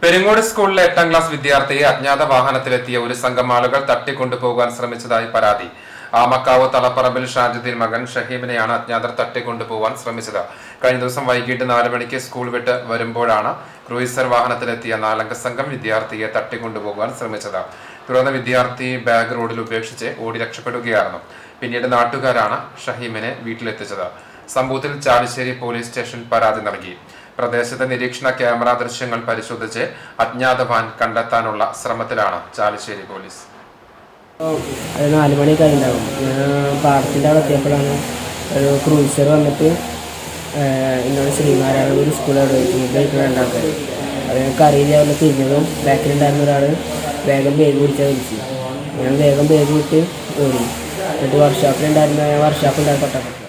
പെരിങ്ങോട് സ്കൂളിലെ എട്ടാം ക്ലാസ് വിദ്യാർത്ഥിയെ അജ്ഞാത വാഹനത്തിലെത്തിയ ഒരു സംഘം ആളുകൾ തട്ടിക്കൊണ്ടുപോകാൻ ശ്രമിച്ചതായി പരാതി ആമക്കാവ് തളപ്പറമ്പിൽ ഷാജുദ്ദീൻ മകൻ ഷഹീമിനെയാണ് അജ്ഞാതർ തട്ടിക്കൊണ്ടുപോകാൻ ശ്രമിച്ചത് കഴിഞ്ഞ ദിവസം വൈകിട്ട് നാല് മണിക്ക് സ്കൂൾ വിട്ട് വരുമ്പോഴാണ് ക്രൂയിസർ വാഹനത്തിലെത്തിയ നാലംഗ സംഘം വിദ്യാർത്ഥിയെ തട്ടിക്കൊണ്ടുപോകാൻ ശ്രമിച്ചത് തുടർന്ന് വിദ്യാർത്ഥി ബാഗ് റോഡിൽ ഉപേക്ഷിച്ച് ഓടി രക്ഷപ്പെടുകയായിരുന്നു പിന്നീട് നാട്ടുകാരാണ് ഷഹീമിനെ വീട്ടിലെത്തിച്ചത് സംഭവത്തിൽ ചാലിശ്ശേരി പോലീസ് സ്റ്റേഷനിൽ പരാതി നൽകി പ്രദേശത്തെ നിരീക്ഷണ ക്യാമറ ദൃശ്യങ്ങൾ പരിശോധിച്ച് അജ്ഞാത വാൻ കണ്ടെത്താനുള്ള ശ്രമത്തിലാണ് ചാലിശ്ശേരി പോലീസ് ഒരു നാല് മണി കഴിഞ്ഞിട്ടുണ്ടാവും ഞാൻ പാടത്തിൻ്റെ അവിടെ എത്തിയപ്പോഴാണ് ഒരു ക്രൂസർ വന്നിട്ട് ഏഹ് എന്നോട് ശ്രീമാരാണ് ഒരു സ്കൂൾ അവിടെ വെച്ചിട്ട് രണ്ടാൾക്കാർ അത് ഞങ്ങൾക്ക് അറിയില്ല അവിടെ തിരിഞ്ഞതും ബാക്കിലുണ്ടായിരുന്ന ഒരാൾ വേഗം ബേഗ് പിടിച്ചാൽ വിളിച്ചു ഞാൻ വേഗം ബേഗ് വിട്ട് ഓടി എന്നിട്ട് വർക്ക്ഷോപ്പിലുണ്ടായിരുന്ന വർക്ക്ഷോപ്പുണ്ടായിരുന്നു തൊട്ടപ്പം